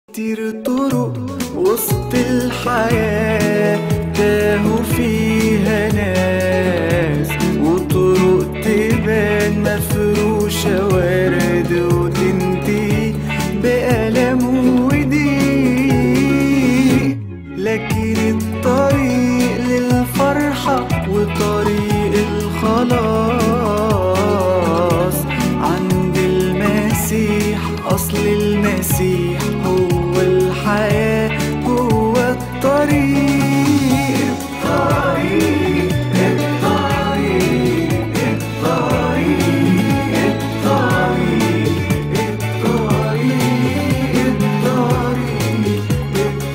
كتير طرق وسط الحياة تاهوا فيها ناس وطرق تبان مفروشة ورد وتنتهي بألم وضيق لكن الطريق للفرحة وطريق الخلاص عند المسيح أصل المسيح هو الحياة هو الطريق الطريق الطريق الطريق الطريق الطريق الطريق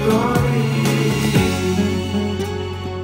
الطريق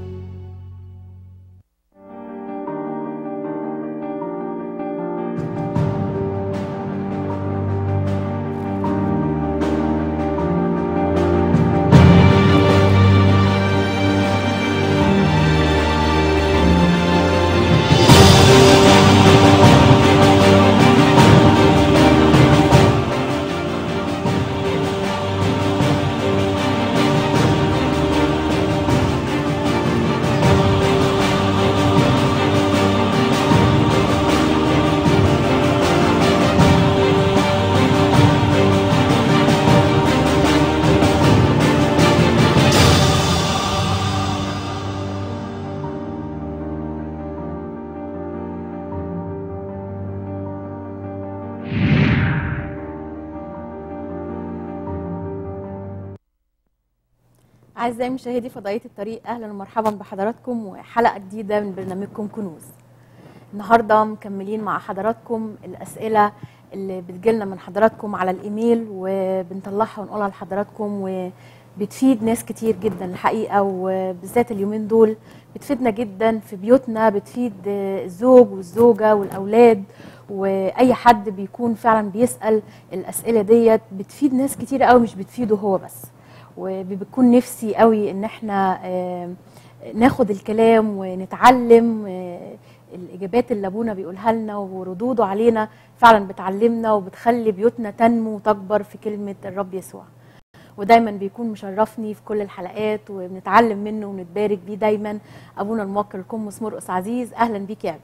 أعزائي مشاهدي فضائية الطريق أهلا ومرحبا بحضراتكم وحلقة جديدة من برنامجكم كنوز النهاردة مكملين مع حضراتكم الأسئلة اللي بتجيلنا من حضراتكم على الإيميل وبنطلعها ونقولها لحضراتكم وبتفيد ناس كتير جدا الحقيقة وبالذات اليومين دول بتفيدنا جدا في بيوتنا بتفيد الزوج والزوجة والأولاد واي حد بيكون فعلا بيسال الاسئله ديت بتفيد ناس كتير قوي مش بتفيده هو بس وبيكون نفسي قوي ان احنا آه، ناخد الكلام ونتعلم آه، الاجابات اللي ابونا بيقولها لنا وردوده علينا فعلا بتعلمنا وبتخلي بيوتنا تنمو وتكبر في كلمه الرب يسوع ودايما بيكون مشرفني في كل الحلقات وبنتعلم منه ونتبارك بيه دايما ابونا الموكل القمص مرقس عزيز اهلا بيك يا ابي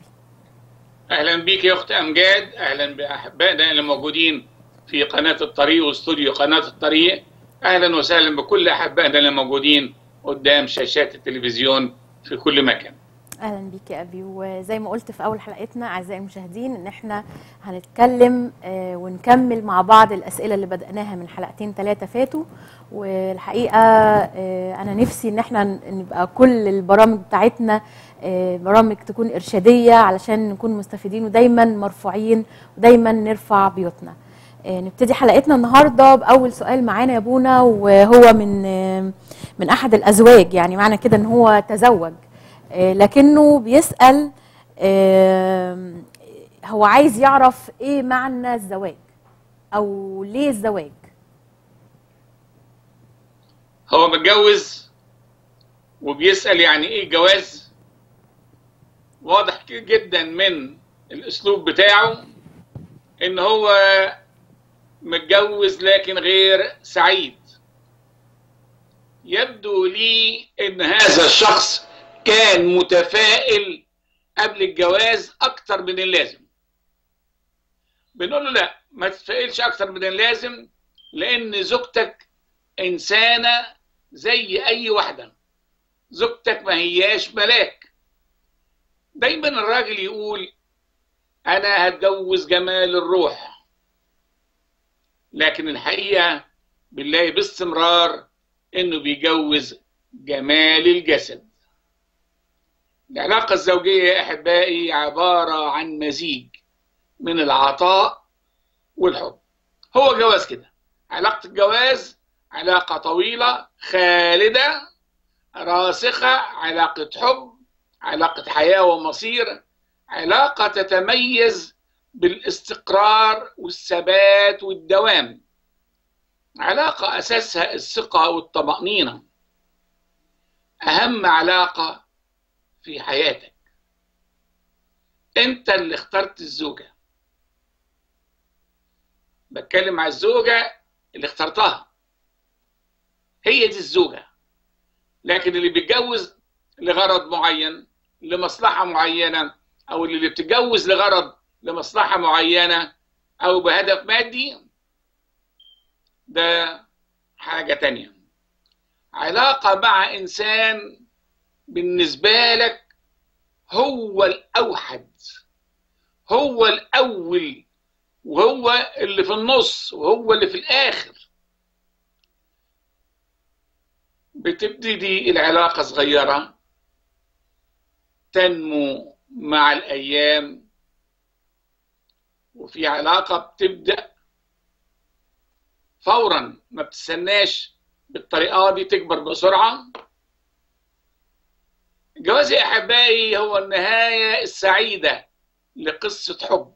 اهلا بيك يا اخت امجاد اهلا باحبائنا اللي موجودين في قناه الطريق واستوديو قناه الطريق اهلا وسهلا بكل احبائنا اللي موجودين قدام شاشات التلفزيون في كل مكان اهلا بيك يا ابي وزي ما قلت في اول حلقتنا اعزائي المشاهدين ان احنا هنتكلم آه، ونكمل مع بعض الاسئله اللي بداناها من حلقتين ثلاثه فاتوا والحقيقه آه، انا نفسي ان احنا نبقى كل البرامج بتاعتنا آه، برامج تكون ارشاديه علشان نكون مستفيدين ودايما مرفوعين ودايما نرفع بيوتنا آه، نبتدي حلقتنا النهارده باول سؤال معانا يا بونا وهو من آه، من احد الازواج يعني معنى كده ان هو تزوج آه، لكنه بيسال آه، هو عايز يعرف ايه معنى الزواج او ليه الزواج هو متجوز وبيسال يعني ايه الجواز واضح جدا من الاسلوب بتاعه ان هو متجوز لكن غير سعيد يبدو لي ان هذا الشخص كان متفائل قبل الجواز اكتر من اللازم بنقول له لا ما تتفائلش اكتر من اللازم لان زوجتك انسانه زي اي واحده زوجتك ما هياش ملاك دايما الراجل يقول انا هتجوز جمال الروح لكن الحقيقه بنلاقي باستمرار انه بيجوز جمال الجسد العلاقه الزوجيه يا احبائي عباره عن مزيج من العطاء والحب هو جواز كده علاقه الجواز علاقه طويله خالده راسخه علاقه حب علاقه حياه ومصير علاقه تتميز بالاستقرار والثبات والدوام علاقه اساسها الثقه والطمانينه اهم علاقه في حياتك انت اللي اخترت الزوجه بتكلم على الزوجه اللي اخترتها هي دي الزوجة لكن اللي بيتجوز لغرض معين لمصلحة معينة أو اللي بتتجوز لغرض لمصلحة معينة أو بهدف مادي ده حاجة تانية علاقة مع إنسان بالنسبة لك هو الأوحد هو الأول وهو اللي في النص وهو اللي في الآخر بتبتدي العلاقة صغيرة تنمو مع الأيام وفي علاقة بتبدأ فورا ما بتستناش بالطريقة دي تكبر بسرعة الجواز يا أحبائي هو النهاية السعيدة لقصة حب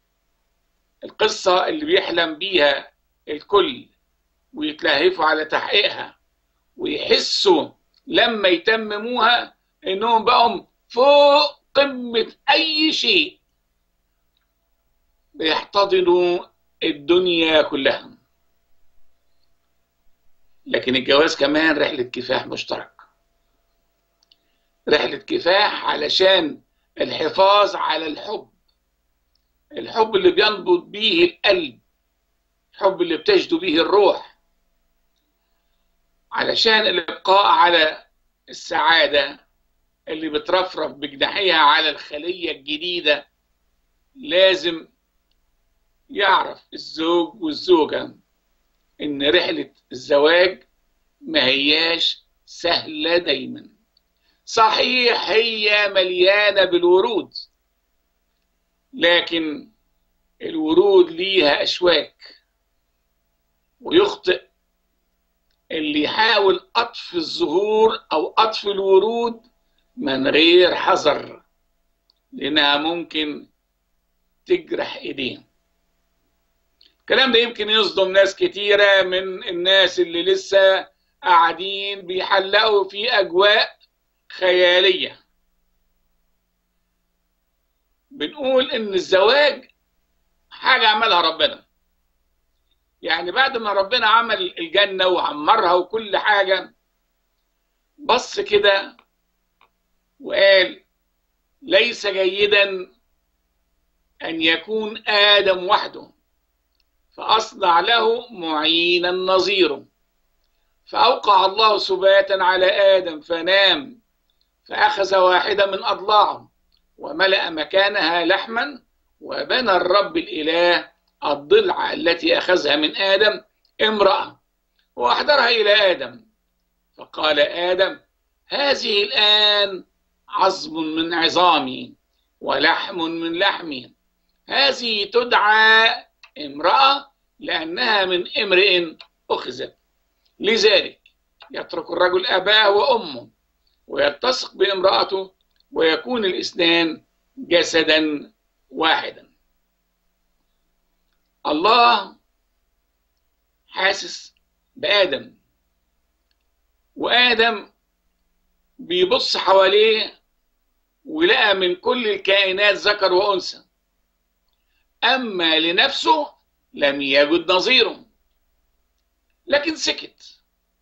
القصة اللي بيحلم بيها الكل ويتلهفوا على تحقيقها ويحسوا لما يتمموها انهم بقوا فوق قمة اي شيء بيحتضنوا الدنيا كلها لكن الجواز كمان رحلة كفاح مشترك رحلة كفاح علشان الحفاظ على الحب الحب اللي بينبض بيه القلب الحب اللي بتجدو به الروح علشان الإبقاء على السعادة اللي بترفرف بجناحيها على الخلية الجديدة لازم يعرف الزوج والزوجة إن رحلة الزواج ما هياش سهلة دايما صحيح هي مليانة بالورود لكن الورود ليها أشواك ويخطئ اللي يحاول أطفي الزهور أو أطفي الورود من غير حذر لأنها ممكن تجرح إيديه الكلام ده يمكن يصدم ناس كتيرة من الناس اللي لسه قاعدين بيحلقوا في أجواء خيالية بنقول إن الزواج حاجة عملها ربنا يعني بعد ما ربنا عمل الجنة وعمرها وكل حاجة بص كده وقال ليس جيدا أن يكون آدم وحده فأصنع له معينا نظيره فأوقع الله سباتا على آدم فنام فأخذ واحدة من أضلاعه وملأ مكانها لحما وبنى الرب الإله الضلع التي أخذها من آدم امرأة وأحضرها إلى آدم فقال آدم هذه الآن عظم من عظامي ولحم من لحمي هذه تدعى امرأة لأنها من امرئ أخذت لذلك يترك الرجل أباه وأمه ويلتصق بامرأته ويكون الاثنان جسدا واحدا الله حاسس بآدم وآدم بيبص حواليه ولقى من كل الكائنات ذكر وأنثى أما لنفسه لم يجد نظيره لكن سكت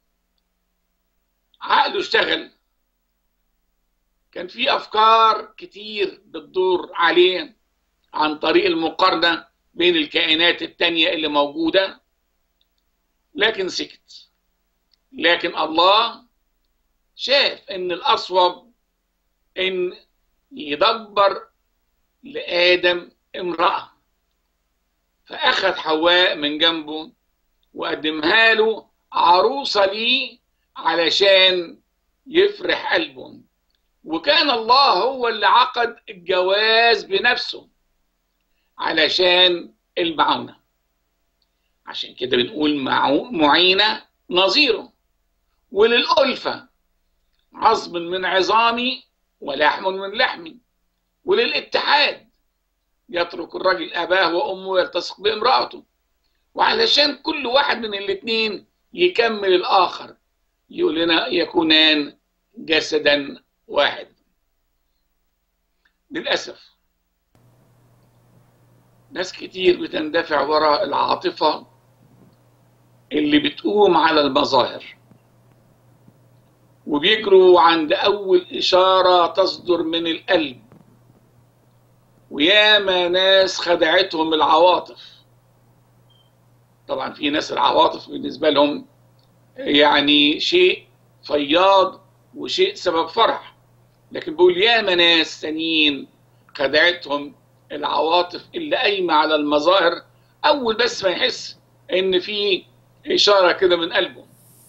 عقله اشتغل كان في أفكار كتير بتدور عليه عن طريق المقارنة بين الكائنات التانية اللي موجودة لكن سكت لكن الله شاف ان الأصوب ان يدبر لآدم امرأة فأخذ حواء من جنبه وقدمها له عروسة ليه علشان يفرح قلبه وكان الله هو اللي عقد الجواز بنفسه علشان المعونة عشان كده بنقول معينة نظيره وللألفة عظم من عظامي ولحم من لحمي وللاتحاد يترك الرجل أباه وأمه ويلتصق بامرأته وعلشان كل واحد من الاثنين يكمل الآخر يقول لنا يكونان جسدا واحد للأسف ناس كتير بتندفع وراء العاطفة اللي بتقوم على المظاهر وبيجروا عند أول إشارة تصدر من القلب وياما ناس خدعتهم العواطف طبعا في ناس العواطف بالنسبة لهم يعني شيء فياض وشيء سبب فرح لكن بقول ياما ناس تانيين خدعتهم العواطف اللي قايمة على المظاهر أول بس ما يحس إن في إشارة كده من قلبه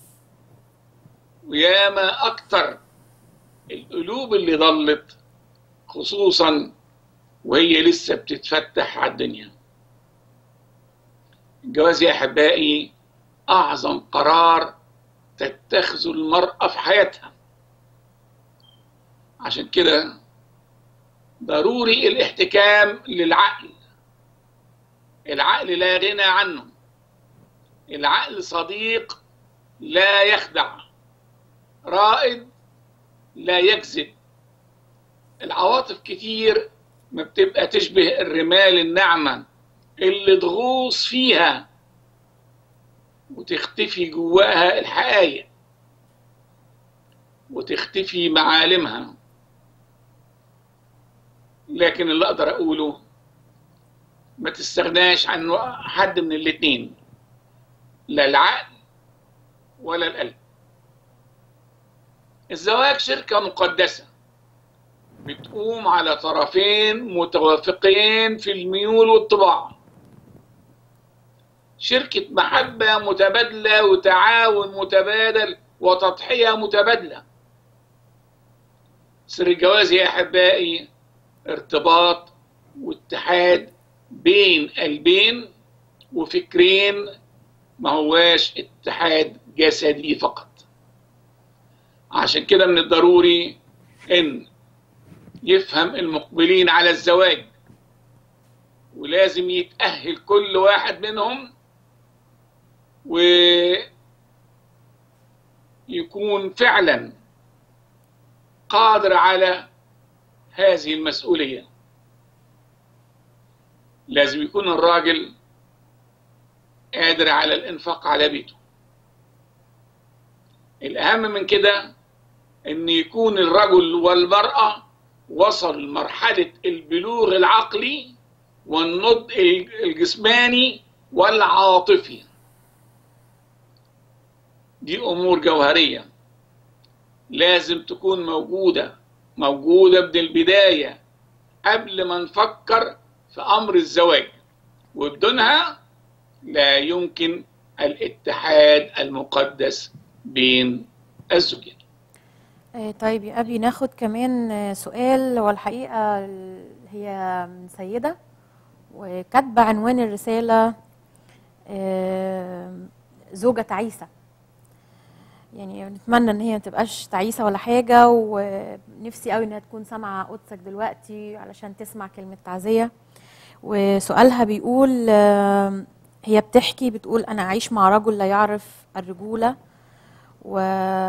وياما أكتر القلوب اللي ضلت خصوصا وهي لسه بتتفتح على الدنيا الجواز يا أحبائي أعظم قرار تتخذه المرأة في حياتها عشان كده ضروري الاحتكام للعقل العقل لا غنى عنه العقل صديق لا يخدع رائد لا يكذب العواطف كتير ما بتبقى تشبه الرمال الناعمة اللي تغوص فيها وتختفي جواها الحقائق وتختفي معالمها لكن اللي اقدر اقوله ما تستغناش عن حد من الاتنين لا العقل ولا القلب الزواج شركة مقدسة بتقوم على طرفين متوافقين في الميول والطباع شركة محبة متبادلة وتعاون متبادل وتضحية متبادلة سر الجواز يا أحبائي ارتباط واتحاد بين قلبين وفكرين ما هواش اتحاد جسدي فقط عشان كده من الضروري ان يفهم المقبلين على الزواج ولازم يتأهل كل واحد منهم ويكون فعلا قادر على هذه المسؤولية لازم يكون الراجل قادر على الإنفاق على بيته الأهم من كده إن يكون الرجل والمرأة وصل لمرحلة البلوغ العقلي والنضج الجسماني والعاطفي دي أمور جوهرية لازم تكون موجودة موجودة من البداية قبل ما نفكر في أمر الزواج وبدونها لا يمكن الاتحاد المقدس بين الزوجين آه، طيب يا أبي ناخد كمان آه، سؤال والحقيقة ال- هي من سيدة وكاتبة عنوان الرسالة آه، زوجة تعيسة يعني نتمنى ان هي ما تبقاش تعيسة ولا حاجة ونفسي قوي انها تكون سامعة قدسك دلوقتي علشان تسمع كلمة تعزية وسؤالها بيقول آه، هي بتحكي بتقول انا اعيش مع رجل لا يعرف الرجولة و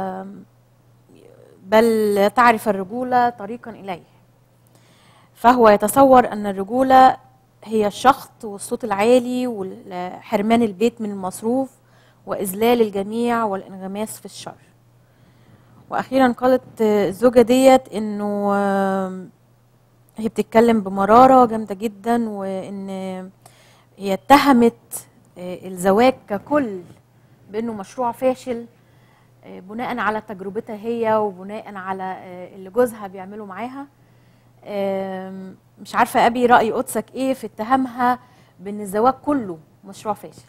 بل لا تعرف الرجولة طريقا إليه فهو يتصور أن الرجولة هي الشخط والصوت العالي وحرمان البيت من المصروف وإذلال الجميع والانغماس في الشر وأخيرا قالت آه، الزوجة ديت إنه آه، هي بتتكلم بمرارة جامدة جدا وإن هي اتهمت آه، الزواج ككل بأنه مشروع فاشل آه، بناء على تجربتها هي وبناء على آه، اللي جوزها بيعمله معاها آم، مش عارفه ابي راي قدسك ايه في اتهامها بان الزواج كله مشروع فاشل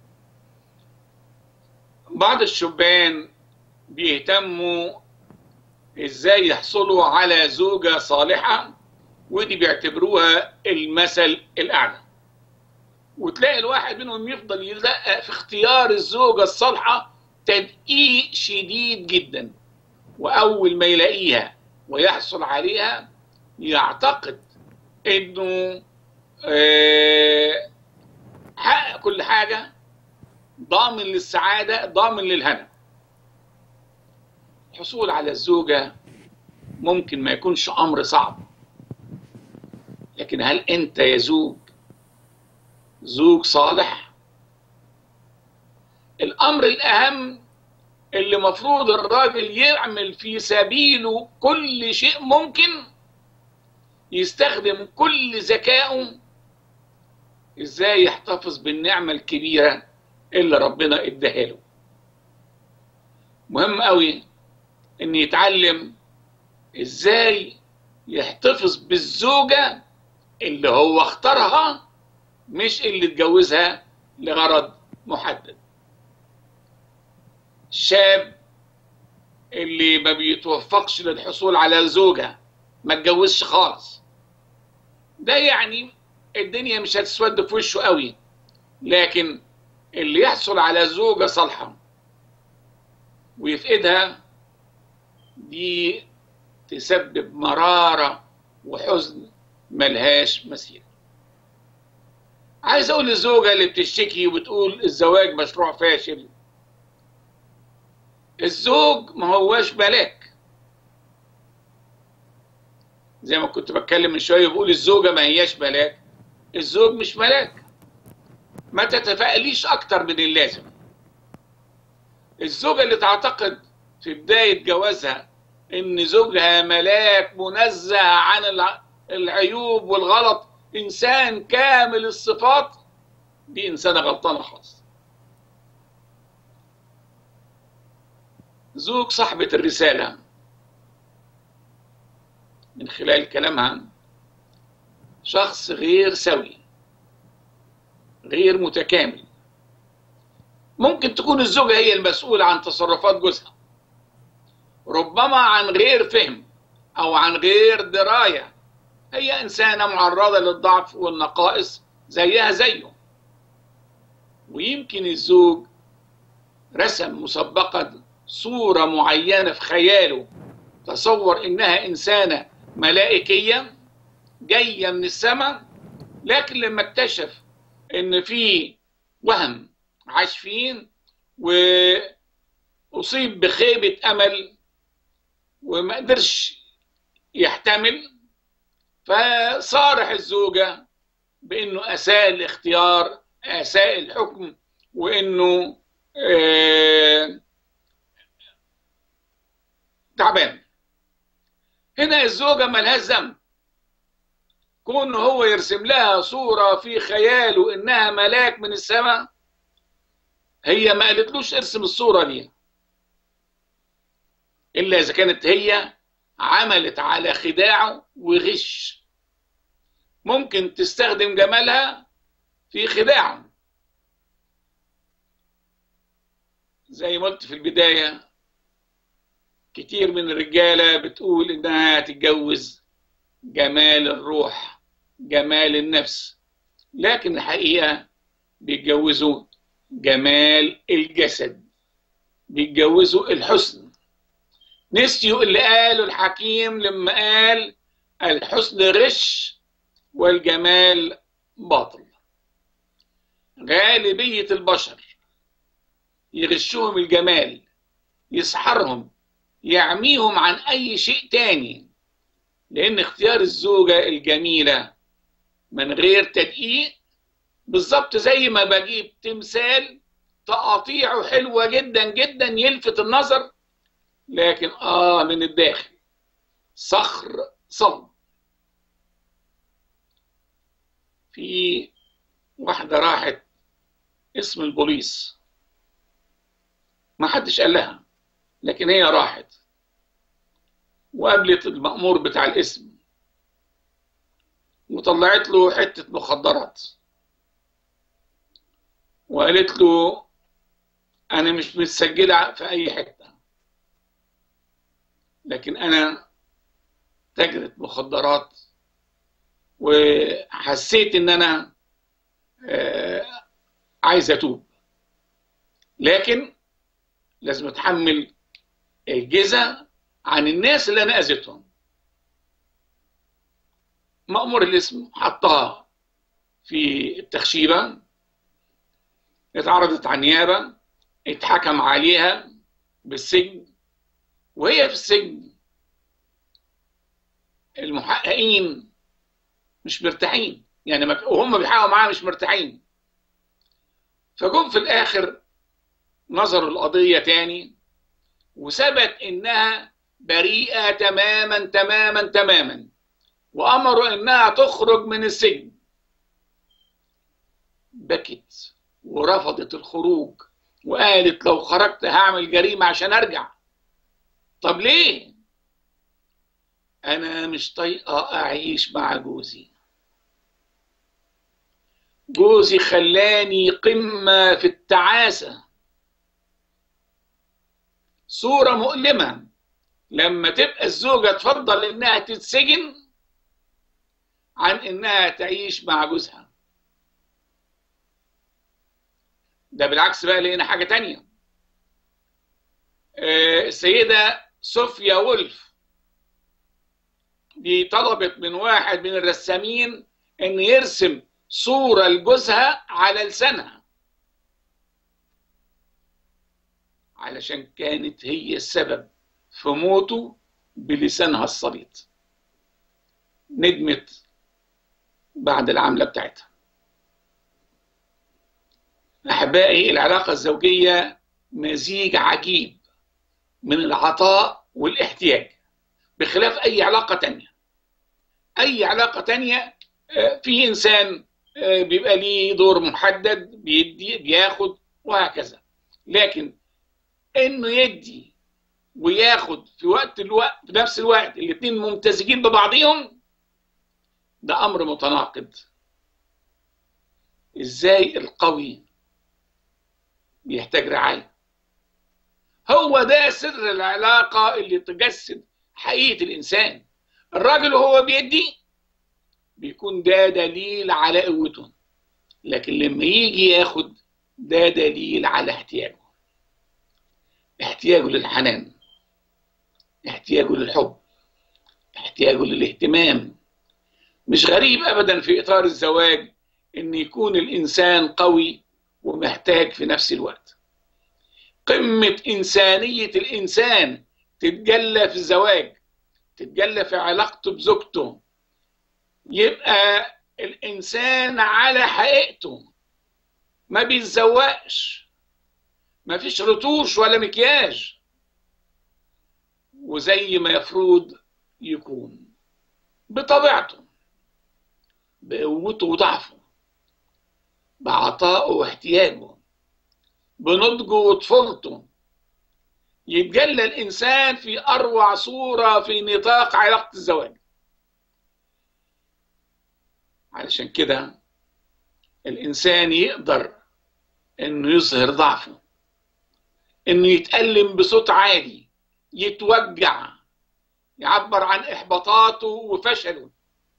بعض الشبان بيهتموا ازاي يحصلوا على زوجة صالحة ودي بيعتبروها المثل الأعلى وتلاقي الواحد منهم يفضل يدقق في اختيار الزوجة الصالحة تدقيق شديد جدا وأول ما يلاقيها ويحصل عليها يعتقد إنه آه، حقق كل حاجة ضامن للسعادة ضامن للهنا الحصول على الزوجة ممكن ما يكونش أمر صعب لكن هل أنت يا زوج زوج صالح الأمر الأهم اللي مفروض الراجل يعمل في سبيله كل شيء ممكن يستخدم كل ذكائه ازاي يحتفظ بالنعمة الكبيرة اللي ربنا اداها له مهم قوي ان يتعلم ازاي يحتفظ بالزوجة اللي هو اختارها مش اللي اتجوزها لغرض محدد الشاب اللي ما بيتوفقش للحصول على زوجة ما اتجوزش خالص ده يعني الدنيا مش هتسود في وشه قوي لكن اللي يحصل على زوجة صالحة ويفقدها دي تسبب مرارة وحزن ملهاش مثيل عايز اقول للزوجة اللي بتشتكي وبتقول الزواج مشروع فاشل الزوج ما هواش ملاك زي ما كنت بتكلم من شويه بقول الزوجه ما هياش ملاك الزوج مش ملاك ما تتفائليش اكتر من اللازم الزوجه اللي تعتقد في بدايه جوازها ان زوجها ملاك منزه عن الع- العيوب والغلط انسان كامل الصفات دي انسانه غلطانه خالص زوج صاحبة الرسالة من خلال كلامها شخص غير سوي غير متكامل ممكن تكون الزوجة هي المسؤولة عن تصرفات جوزها ربما عن غير فهم أو عن غير دراية هي إنسانة معرضة للضعف والنقائص زيها زيه ويمكن الزوج رسم مسبقا صورة معينة في خياله تصور إنها إنسانة ملائكية جاية من السماء لكن لما اكتشف إن في وهم عاش فيه وأصيب بخيبة أمل وما قدرش يحتمل فصارح الزوجة بإنه أساء الاختيار أساء الحكم وإنه آه تعبان هنا الزوجة ملهاش ذنب كون هو يرسم لها صورة في خياله إنها ملاك من السماء هي ما قالتلوش ارسم الصورة دي إلا إذا كانت هي عملت على خداعه وغش ممكن تستخدم جمالها في خداعه زي ما قلت في البدايه كتير من الرجاله بتقول انها هتتجوز جمال الروح جمال النفس لكن الحقيقه بيتجوزوا جمال الجسد بيتجوزوا الحسن نسيوا اللي قاله الحكيم لما قال الحسن غش والجمال باطل غالبيه البشر يغشهم الجمال يسحرهم يعميهم عن أي شيء تاني لأن اختيار الزوجة الجميلة من غير تدقيق بالظبط زي ما بجيب تمثال تقاطيعه حلوة جدا جدا يلفت النظر لكن آه من الداخل صخر صلب في واحدة راحت اسم البوليس ما حدش قال لها لكن هي راحت وقابلت المأمور بتاع الاسم وطلعت له حتة مخدرات وقالت له أنا مش متسجلة في أي حتة لكن أنا تاجرة مخدرات وحسيت إن أنا آه عايز أتوب لكن لازم أتحمل الجزا عن الناس اللي أنا أذيتهم مأمور الاسم حطها في التخشيبة اتعرضت على النيابة اتحكم عليها بالسجن وهي في السجن المحققين مش مرتاحين يعني وهم بيحققوا معاها مش مرتاحين فجم في الآخر نظروا القضية تاني وثبت انها بريئه تماما تماما تماما وامروا انها تخرج من السجن بكت ورفضت الخروج وقالت لو خرجت هعمل جريمه عشان ارجع طب ليه انا مش طايقه اعيش مع جوزي جوزي خلاني قمه في التعاسه صوره مؤلمه لما تبقى الزوجه تفضل انها تتسجن عن انها تعيش مع جوزها ده بالعكس بقى لقينا حاجه تانية آه، السيده صوفيا وولف دي طلبت من واحد من الرسامين ان يرسم صوره لجوزها على لسانها علشان كانت هي السبب في موته بلسانها الصليط ندمت بعد العمله بتاعتها احبائي العلاقه الزوجيه مزيج عجيب من العطاء والاحتياج بخلاف اي علاقه تانية اي علاقه تانية آه، في انسان آه، بيبقى ليه دور محدد بيدي بياخد وهكذا لكن انه يدي وياخد في وقت الوقت في نفس الوقت الاثنين ممتزجين ببعضهم ده امر متناقض ازاي القوي بيحتاج رعايه هو ده سر العلاقه اللي تجسد حقيقه الانسان الراجل وهو بيدي بيكون ده دليل على قوته لكن لما يجي ياخد ده دليل على احتياجه احتياجه للحنان احتياجه للحب احتياجه للاهتمام مش غريب ابدا في اطار الزواج ان يكون الانسان قوي ومحتاج في نفس الوقت قمه انسانيه الانسان تتجلى في الزواج تتجلى في علاقته بزوجته يبقى الانسان على حقيقته ما بيتزوقش ما فيش رتوش ولا مكياج وزي ما يفروض يكون بطبيعته بقوته وضعفه بعطائه واحتياجه بنضجه وطفولته يتجلى الإنسان في أروع صورة في نطاق علاقة الزواج علشان كده الإنسان يقدر إنه يظهر ضعفه إنه يتألم بصوت عالي يتوجع يعبر عن إحباطاته وفشله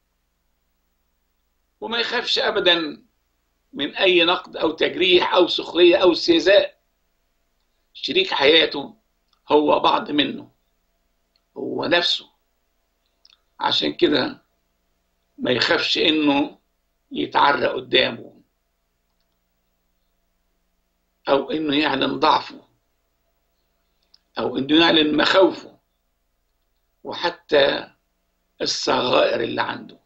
وما يخافش أبدا من أي نقد أو تجريح أو سخرية أو استهزاء شريك حياته هو بعض منه هو نفسه عشان كده ما يخافش انه يتعرى قدامه او انه يعلن ضعفه او انه يعلن مخاوفه وحتى الصغائر اللي عنده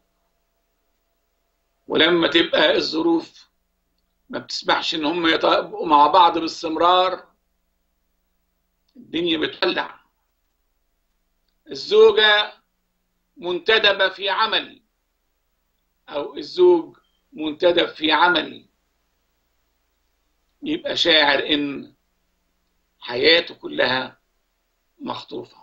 ولما تبقى الظروف ما بتسمحش ان هم يبقوا مع بعض باستمرار الدنيا بتولع الزوجة منتدبة في عمل أو الزوج منتدب في عمل يبقى شاعر إن حياته كلها مخطوفة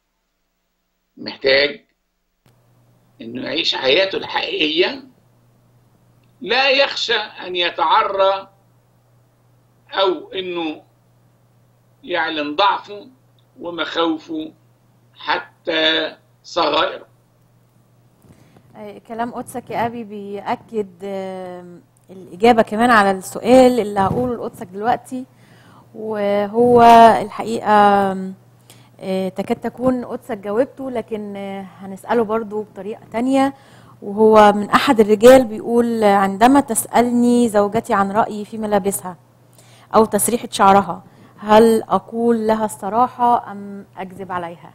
محتاج إنه يعيش حياته الحقيقية لا يخشى أن يتعرى أو إنه يعلن ضعفه ومخاوفه حتى صغائره آه، كلام قدسك يا ابي بيأكد آم، الإجابة كمان على السؤال اللي هقوله لقدسك دلوقتي وهو الحقيقة آم، آه، تكاد تكون قدسك جاوبته لكن آه، هنسأله برضو بطريقة تانية وهو من أحد الرجال بيقول آه، عندما تسألني زوجتي عن رأيي في ملابسها أو تسريحة شعرها هل أقول لها الصراحة أم أكذب عليها؟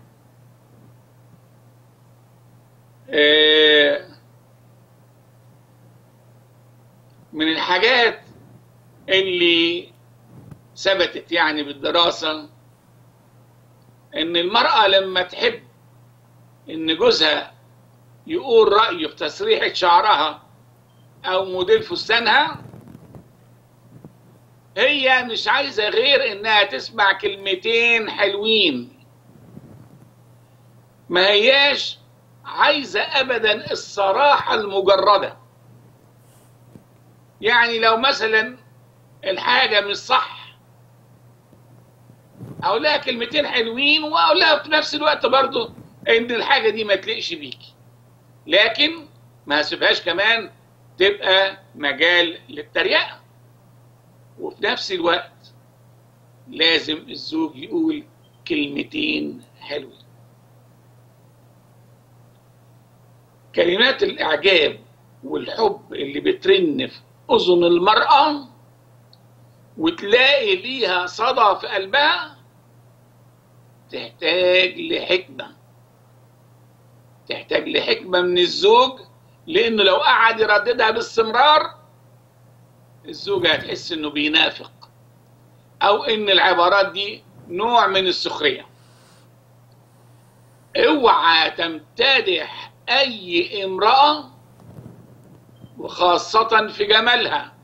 آه، من الحاجات اللي ثبتت يعني بالدراسة ان المرأة لما تحب ان جوزها يقول رأيه في تسريحة شعرها او موديل فستانها هي مش عايزة غير انها تسمع كلمتين حلوين ما هياش عايزة ابدا الصراحة المجردة يعني لو مثلا الحاجة مش صح اقول لها كلمتين حلوين واقول لها في نفس الوقت برضو ان الحاجة دي ما تليقش بيكي لكن ما هسيبهاش كمان تبقى مجال للتريقة وفي نفس الوقت لازم الزوج يقول كلمتين حلوين كلمات الإعجاب والحب اللي بترن في أذن المرأة وتلاقي ليها صدى في قلبها تحتاج لحكمة تحتاج لحكمة من الزوج لأنه لو قعد يرددها باستمرار الزوجة هتحس إنه بينافق أو إن العبارات دي نوع من السخرية اوعى تمتدح أي امرأة وخاصة في جمالها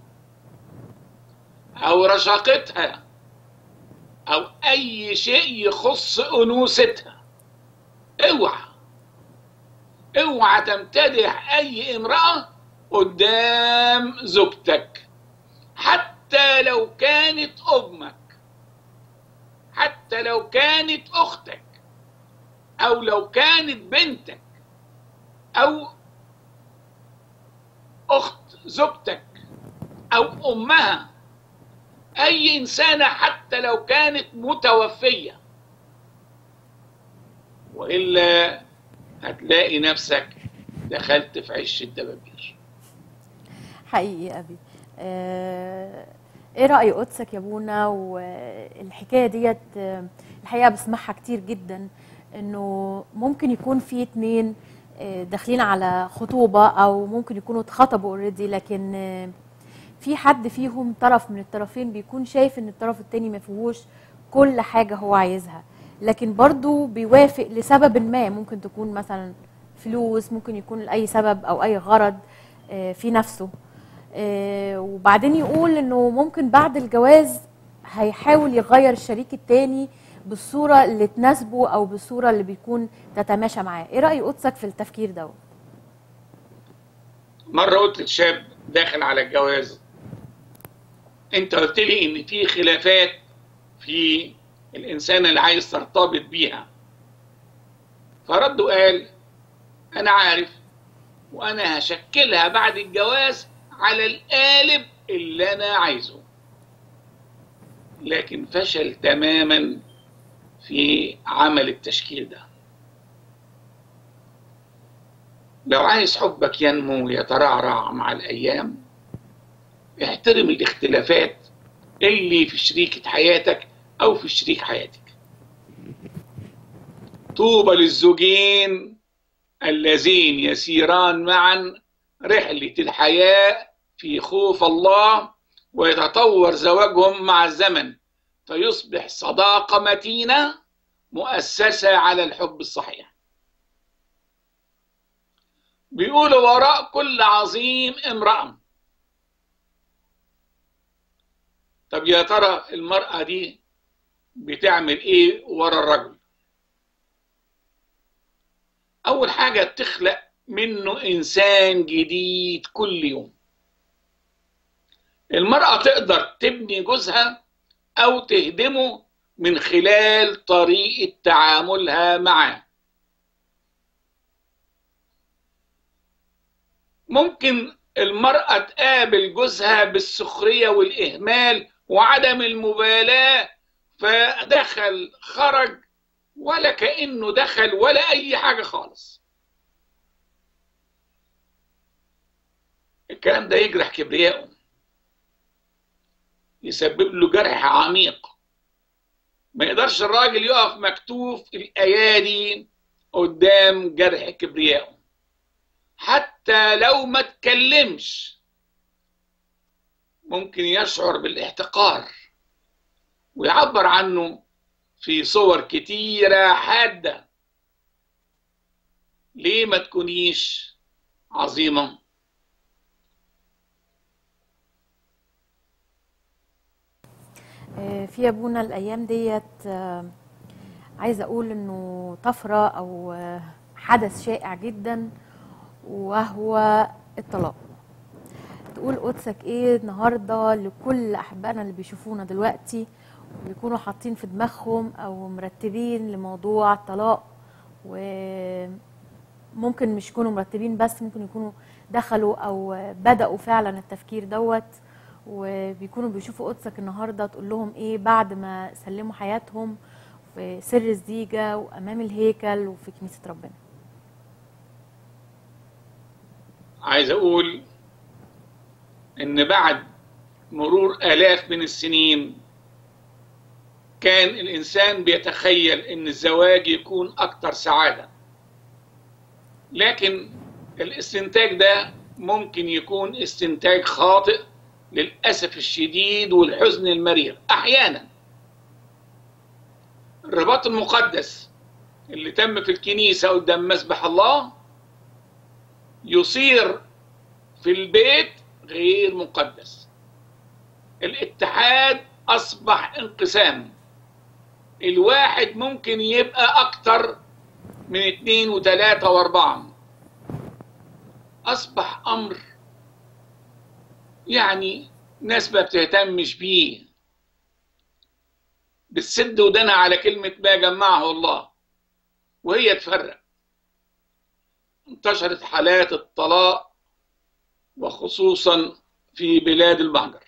أو رشاقتها أو أي شيء يخص أنوثتها اوعى اوعى تمتدح أي امرأة قدام زوجتك حتى لو كانت أمك حتى لو كانت أختك أو لو كانت بنتك أو أخت زوجتك أو أمها أي إنسانة حتى لو كانت متوفية وإلا هتلاقي نفسك دخلت في عش الدبابير حقيقي يا ابي آه، ايه راي قدسك يا بونا والحكايه ديت آه، الحقيقه بسمعها كتير جدا انه ممكن يكون في اتنين آه، داخلين على خطوبه او ممكن يكونوا اتخطبوا اوريدي لكن آه، في حد فيهم طرف من الطرفين بيكون شايف ان الطرف التاني ما فيهوش كل حاجه هو عايزها لكن برضو بيوافق لسبب ما ممكن تكون مثلا فلوس ممكن يكون لاي سبب او اي غرض آه، في نفسه آه، وبعدين يقول انه ممكن بعد الجواز هيحاول يغير الشريك التاني بالصوره اللي تناسبه او بالصوره اللي بيكون تتماشى معاه ايه راي قدسك في التفكير ده مرة قلت لشاب داخل على الجواز انت قلت لي ان في خلافات في الانسانة اللي عايز ترتبط بيها فرد وقال انا عارف وانا هشكلها بعد الجواز على القالب اللي انا عايزه لكن فشل تماما في عمل التشكيل ده لو عايز حبك ينمو ويترعرع مع الأيام احترم الاختلافات اللي في شريكة حياتك أو في شريك حياتك طوبى للزوجين اللذين يسيران معا رحلة الحياة في خوف الله ويتطور زواجهم مع الزمن فيصبح صداقة متينة مؤسسة على الحب الصحيح بيقولوا وراء كل عظيم امرأة طب يا ترى المرأة دي بتعمل ايه ورا الرجل اول حاجة تخلق منه انسان جديد كل يوم المرأة تقدر تبني جوزها او تهدمه من خلال طريقة تعاملها معاه ممكن المرأة تقابل جوزها بالسخرية والإهمال وعدم المبالاة فدخل خرج ولا كأنه دخل ولا أي حاجة خالص الكلام ده يجرح كبرياءه يسبب له جرح عميق ما يقدرش الراجل يقف مكتوف الأيادي قدام جرح كبرياءه حتى لو ما تكلمش ممكن يشعر بالاحتقار ويعبر عنه في صور كتيرة حادة ليه ما تكونيش عظيمة آه، في ابونا الايام ديت آه، عايزه اقول انه طفره او آه، حدث شائع جدا وهو الطلاق تقول قدسك ايه النهارده لكل احبائنا اللي بيشوفونا دلوقتي ويكونوا حاطين في دماغهم او مرتبين لموضوع الطلاق وممكن مش يكونوا مرتبين بس ممكن يكونوا دخلوا او بدأوا فعلا التفكير دوت وبيكونوا بيشوفوا قدسك النهارده تقول لهم ايه بعد ما سلموا حياتهم في سر الزيجه وامام الهيكل وفي كنيسه ربنا عايز أقول إن بعد مرور آلاف من السنين كان الإنسان بيتخيل إن الزواج يكون أكثر سعادة لكن الاستنتاج ده ممكن يكون استنتاج خاطئ للأسف الشديد والحزن المرير أحيانا الرباط المقدس اللي تم في الكنيسة قدام مسبح الله يصير في البيت غير مقدس الاتحاد أصبح انقسام الواحد ممكن يبقى أكتر من اتنين وتلاتة وأربعة أصبح أمر يعني ناس ما بتهتمش بيه بتسد ودنا على كلمة ما جمعه الله وهي تفرق انتشرت حالات الطلاق وخصوصا في بلاد المهجر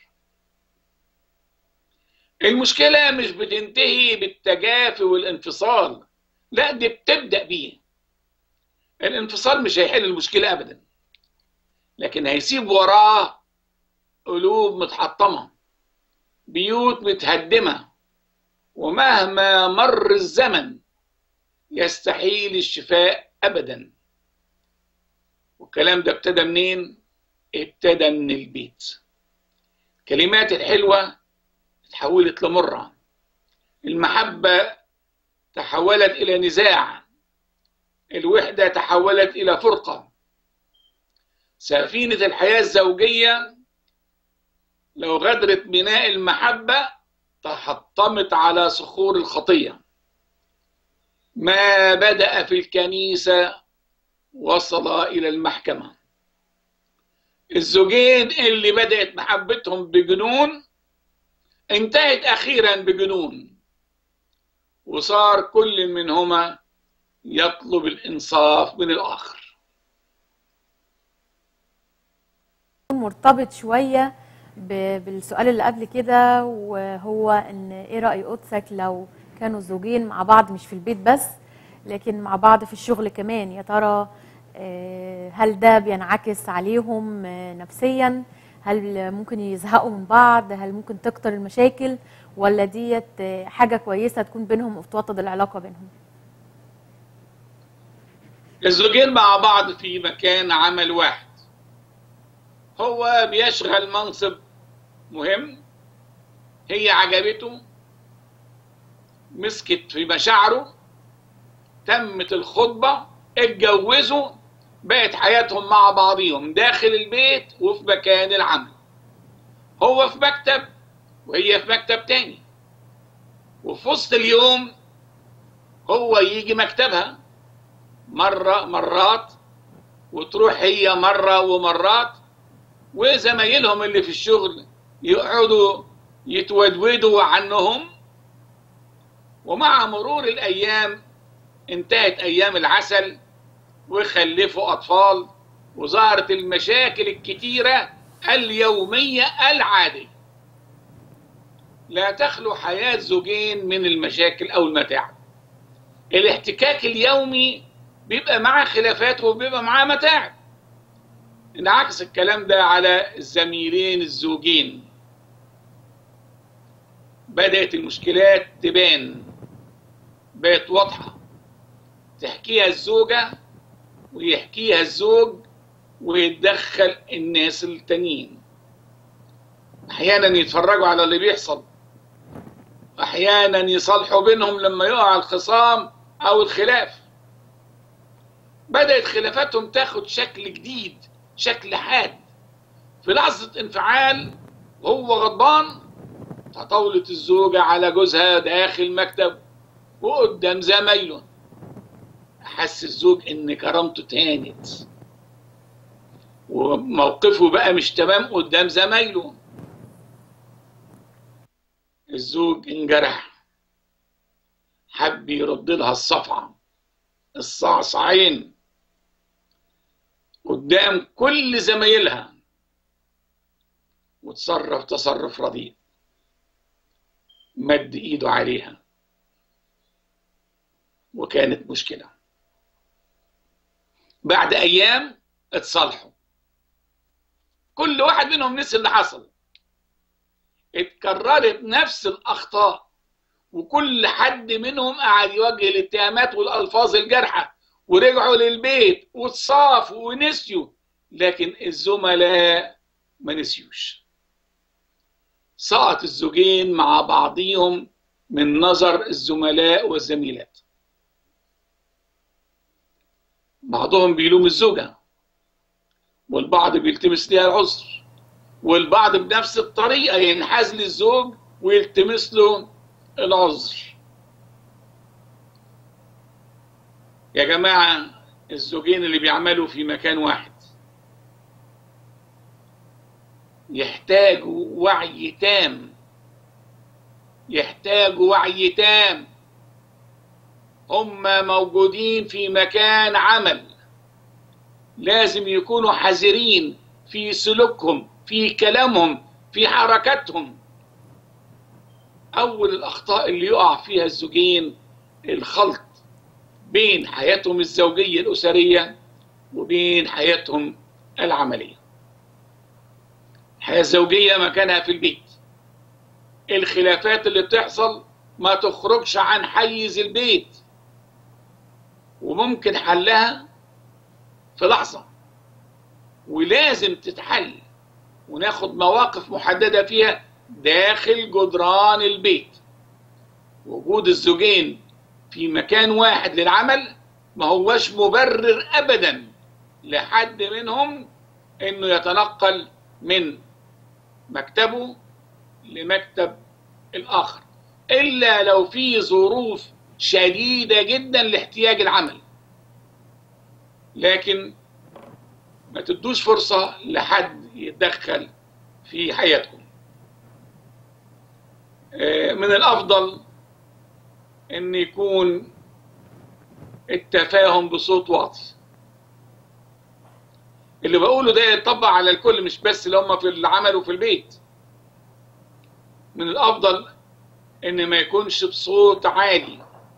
المشكلة مش بتنتهي بالتجافي والانفصال لا دي بتبدأ بيه الانفصال مش هيحل المشكلة أبدا لكن هيسيب وراه قلوب متحطمة بيوت متهدمة ومهما مر الزمن يستحيل الشفاء أبدا والكلام ده ابتدى منين؟ ابتدى من البيت كلمات الحلوة تحولت لمرة المحبة تحولت إلى نزاع الوحدة تحولت إلى فرقة سفينة الحياة الزوجية لو غدرت بناء المحبة تحطمت على صخور الخطية ما بدأ في الكنيسة وصل إلى المحكمة الزوجين اللي بدأت محبتهم بجنون انتهت أخيرا بجنون وصار كل منهما يطلب الإنصاف من الآخر مرتبط شويه ب- بالسؤال اللي قبل كده وهو ان ايه راي قدسك لو كانوا الزوجين مع بعض مش في البيت بس لكن مع بعض في الشغل كمان يا ترى آه، هل ده بينعكس عليهم آه، نفسيا هل ممكن يزهقوا من بعض هل ممكن تكتر المشاكل ولا ديت آه، حاجه كويسه تكون بينهم وتوطد العلاقه بينهم الزوجين مع بعض في مكان عمل واحد هو بيشغل منصب مهم هي عجبته مسكت في مشاعره تمت الخطبة اتجوزوا بقت حياتهم مع بعضهم داخل البيت وفي مكان العمل هو في مكتب وهي في مكتب تاني وفي وسط اليوم هو يجي مكتبها مرة مرات وتروح هي مرة ومرات وزمايلهم اللي في الشغل يقعدوا يتودودوا عنهم ومع مرور الأيام انتهت أيام العسل وخلفوا أطفال وظهرت المشاكل الكتيرة اليومية العادية لا تخلو حياة زوجين من المشاكل أو المتاعب الاحتكاك اليومي بيبقى معاه خلافات وبيبقى معاه متاعب انعكس الكلام ده على الزميلين الزوجين بدأت المشكلات تبان بقت واضحة تحكيها الزوجة ويحكيها الزوج ويتدخل الناس التانيين أحيانا يتفرجوا على اللي بيحصل احيانا يصالحوا بينهم لما يقع الخصام او الخلاف بدات خلافاتهم تاخد شكل جديد شكل حاد في لحظه انفعال وهو غضبان تطاولت الزوجه على جوزها داخل مكتب وقدام زمايله حس الزوج ان كرامته تانت وموقفه بقى مش تمام قدام زمايله الزوج انجرح حب يرد لها الصفعة الصعصعين قدام كل زمايلها وتصرف تصرف رديء مد ايده عليها وكانت مشكلة بعد ايام اتصالحوا كل واحد منهم نسي اللي حصل اتكررت نفس الاخطاء وكل حد منهم قعد يوجه الاتهامات والالفاظ الجارحه ورجعوا للبيت واتصافوا ونسيوا لكن الزملاء ما نسيوش سقط الزوجين مع بعضهم من نظر الزملاء والزميلات بعضهم بيلوم الزوجه والبعض بيلتمس ليها العذر والبعض بنفس الطريقة ينحاز للزوج ويلتمس له العذر يا جماعة الزوجين اللي بيعملوا في مكان واحد يحتاجوا وعي تام يحتاجوا وعي تام هم موجودين في مكان عمل لازم يكونوا حذرين في سلوكهم في كلامهم في حركاتهم اول الاخطاء اللي يقع فيها الزوجين الخلط بين حياتهم الزوجيه الاسريه وبين حياتهم العمليه الحياه الزوجيه مكانها في البيت الخلافات اللي بتحصل ما تخرجش عن حيز البيت وممكن حلها في لحظه ولازم تتحل وناخد مواقف محددة فيها داخل جدران البيت وجود الزوجين في مكان واحد للعمل ما هوش مبرر أبدا لحد منهم انه يتنقل من مكتبه لمكتب الآخر إلا لو في ظروف شديدة جدا لاحتياج العمل لكن ما تدوش فرصة لحد يتدخل في حياتكم من الأفضل أن يكون التفاهم بصوت واطي اللي بقوله ده يطبق على الكل مش بس اللي هم في العمل وفي البيت من الأفضل أن ما يكونش بصوت عالي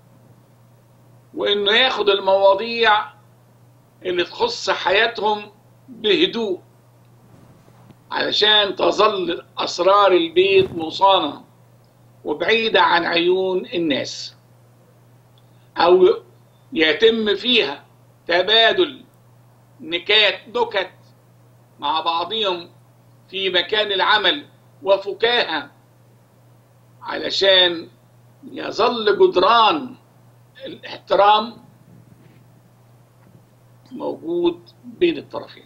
وأنه ياخد المواضيع اللي تخص حياتهم بهدوء علشان تظل أسرار البيت مصانة وبعيدة عن عيون الناس أو يتم فيها تبادل نكات نكت مع بعضهم في مكان العمل وفكاهة علشان يظل جدران الاحترام موجود بين الطرفين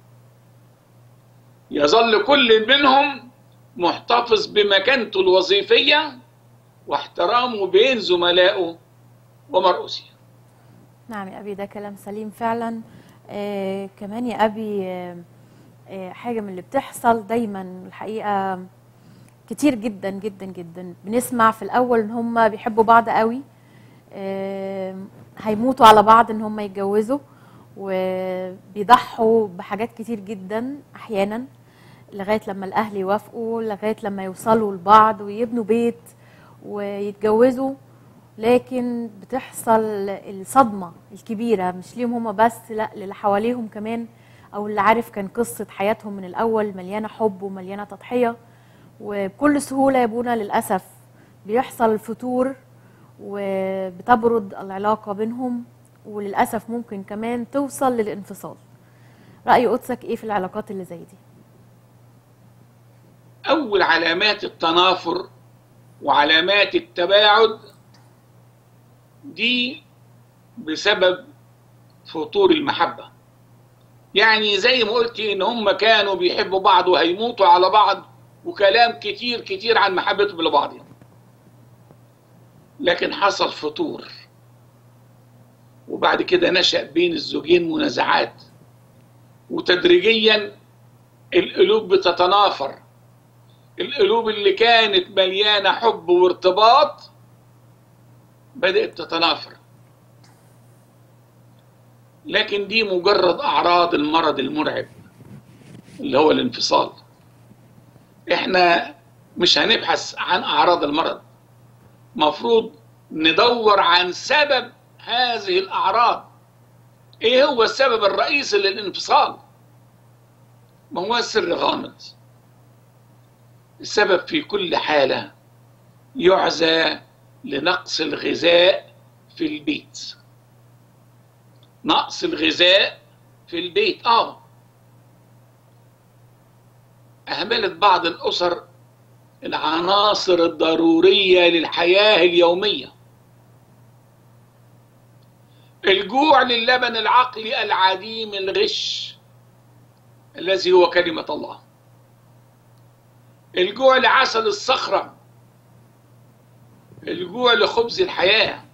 يظل كل منهم محتفظ بمكانته الوظيفية واحترامه بين زملائه ومرؤوسيه نعم يا أبي ده كلام سليم فعلا آه كمان يا أبي آه آه حاجة من اللي بتحصل دايما الحقيقة كتير جدا جدا جدا بنسمع في الأول إن هم بيحبوا بعض قوي آه هيموتوا على بعض إن هم يتجوزوا وبيضحوا بحاجات كتير جدا أحيانا لغاية لما الأهل يوافقوا لغاية لما يوصلوا لبعض ويبنوا بيت ويتجوزوا لكن بتحصل الصدمة الكبيرة مش ليهم هما بس لا للي حواليهم كمان أو اللي عارف كان قصة حياتهم من الأول مليانة حب ومليانة تضحية وبكل سهولة يا ابونا للأسف بيحصل فتور وبتبرد العلاقة بينهم وللأسف ممكن كمان توصل للانفصال رأي قدسك إيه في العلاقات اللي زي دي؟ أول علامات التنافر وعلامات التباعد دي بسبب فطور المحبة يعني زي ما قلت ان هم كانوا بيحبوا بعض وهيموتوا على بعض وكلام كتير كتير عن محبتهم لبعضهم لكن حصل فطور وبعد كده نشأ بين الزوجين منازعات وتدريجيا القلوب بتتنافر القلوب اللي كانت مليانة حب وارتباط بدأت تتنافر لكن دي مجرد أعراض المرض المرعب اللي هو الانفصال احنا مش هنبحث عن أعراض المرض مفروض ندور عن سبب هذه الأعراض ايه هو السبب الرئيسي للانفصال ما هو السر غامض السبب في كل حالة يعزى لنقص الغذاء في البيت نقص الغذاء في البيت اه أهملت بعض الأسر العناصر الضرورية للحياة اليومية الجوع للبن العقلي العديم الغش الذي هو كلمة الله الجوع لعسل الصخرة الجوع لخبز الحياة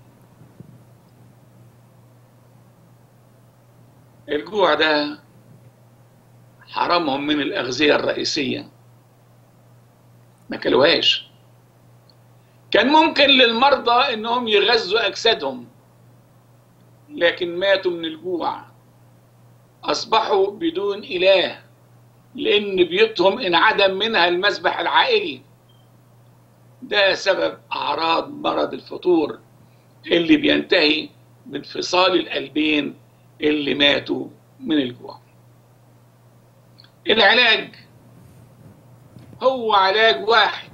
الجوع ده حرمهم من الأغذية الرئيسية ما كلوهاش كان ممكن للمرضى انهم يغذوا اجسادهم لكن ماتوا من الجوع اصبحوا بدون اله لان بيوتهم انعدم منها المسبح العائلي ده سبب اعراض مرض الفطور اللي بينتهي بانفصال القلبين اللي ماتوا من الجوع العلاج هو علاج واحد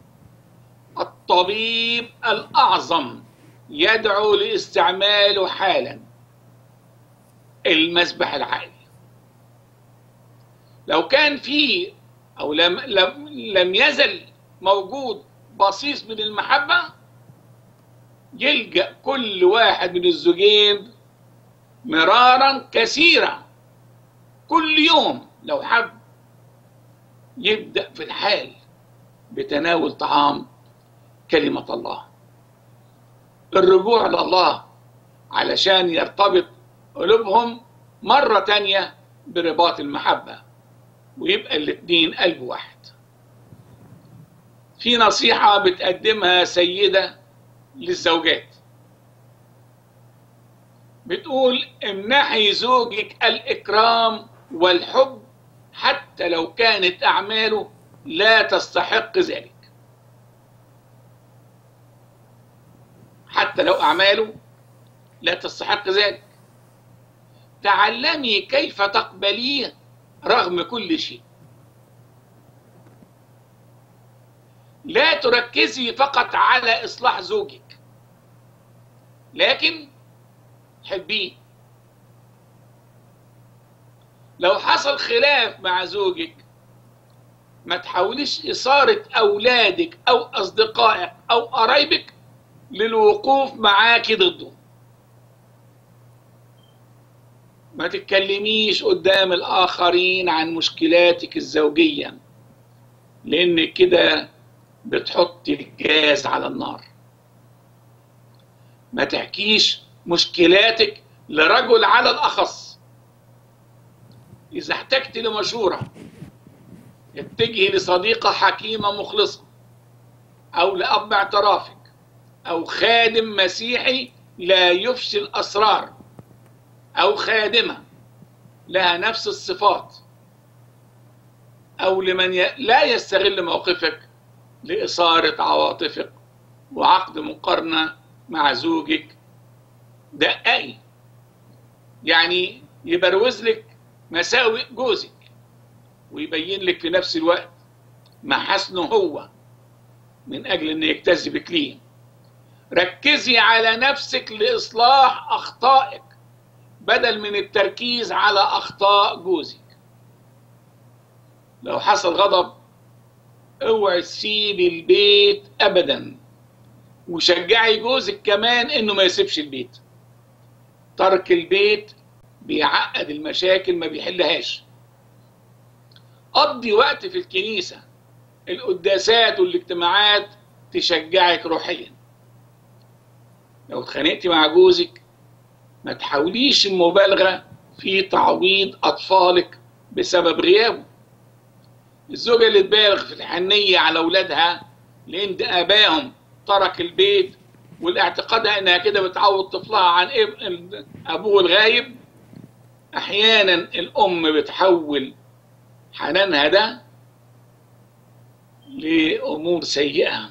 الطبيب الأعظم يدعو لاستعماله حالا المسبح العائلي لو كان في أو لم, لم, لم يزل موجود بصيص من المحبة يلجأ كل واحد من الزوجين مرارا كثيرا كل يوم لو حب يبدأ في الحال بتناول طعام كلمة الله الرجوع لله علشان يرتبط قلوبهم مرة تانية برباط المحبة ويبقى الاتنين قلب واحد في نصيحة بتقدمها سيدة للزوجات بتقول امنحي زوجك الإكرام والحب حتى لو كانت أعماله لا تستحق ذلك حتى لو أعماله لا تستحق ذلك تعلمي كيف تقبليه رغم كل شيء لا تركزي فقط على إصلاح زوجك لكن حبيه لو حصل خلاف مع زوجك ما تحاوليش إثارة أولادك أو أصدقائك أو قرايبك للوقوف معاك ضده ما تتكلميش قدام الآخرين عن مشكلاتك الزوجية لأن كده بتحطي الجاز على النار ما تحكيش مشكلاتك لرجل على الأخص إذا احتجت لمشورة اتجهي لصديقة حكيمة مخلصة أو لأب اعترافك أو خادم مسيحي لا يفشي الأسرار أو خادمة لها نفس الصفات أو لمن ي... لا يستغل موقفك لإثارة عواطفك وعقد مقارنة مع زوجك دقائي يعني يبروز لك مساوئ جوزك ويبين لك في نفس الوقت محاسنه هو من أجل أن يجتذبك ليه ركزي على نفسك لإصلاح أخطائك بدل من التركيز على أخطاء جوزك لو حصل غضب اوعي تسيبي البيت ابدا وشجعي جوزك كمان انه ما يسيبش البيت ترك البيت بيعقد المشاكل ما بيحلهاش قضي وقت في الكنيسة القداسات والاجتماعات تشجعك روحيا لو اتخانقتي مع جوزك ما تحاوليش المبالغة في تعويض أطفالك بسبب غيابه الزوجة اللي تبالغ في الحنية على أولادها لأن آبائهم ترك البيت والاعتقادها إنها كده بتعوض طفلها عن اب- أبوه الغايب أحيانا الأم بتحول حنانها ده لأمور سيئة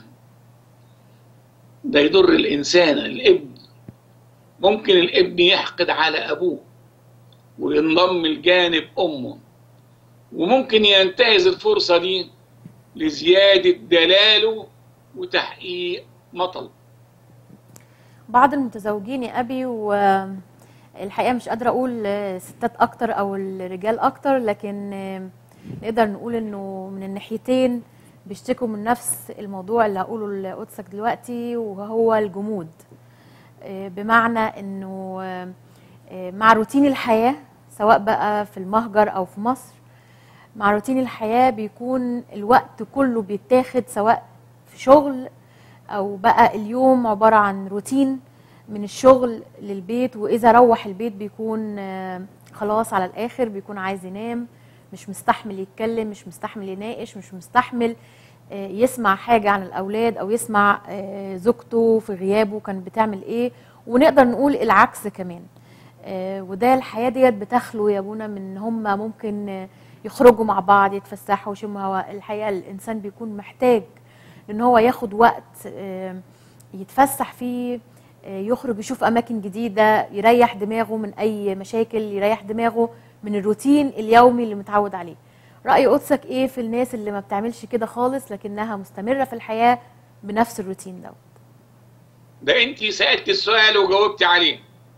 ده يضر الإنسان الابن ممكن الابن يحقد على أبوه وينضم لجانب أمه وممكن ينتهز الفرصة دي لزيادة دلاله وتحقيق مطل بعض المتزوجين يا ابي والحقيقه مش قادره اقول ستات اكتر او الرجال اكتر لكن نقدر نقول انه من الناحيتين بيشتكوا من نفس الموضوع اللي هقوله لقدسك دلوقتي وهو الجمود بمعنى انه مع روتين الحياه سواء بقى في المهجر او في مصر مع روتين الحياه بيكون الوقت كله بيتاخد سواء في شغل او بقى اليوم عباره عن روتين من الشغل للبيت واذا روح البيت بيكون آه، خلاص على الاخر بيكون عايز ينام مش مستحمل يتكلم مش مستحمل يناقش مش مستحمل آه، يسمع حاجه عن الاولاد او يسمع آه، زوجته في غيابه كانت بتعمل ايه ونقدر نقول العكس كمان آه، وده الحياه ديت بتخلو يا ابونا من ان هم ممكن آه، يخرجوا مع بعض يتفسحوا ويشموا هوا الحقيقه الانسان بيكون محتاج ان هو ياخد وقت آه، يتفسح فيه آه، يخرج يشوف اماكن جديده يريح دماغه من اي مشاكل يريح دماغه من الروتين اليومي اللي متعود عليه راي قدسك ايه في الناس اللي ما بتعملش كده خالص لكنها مستمره في الحياه بنفس الروتين ده ده انت سألت السؤال وجاوبت عليه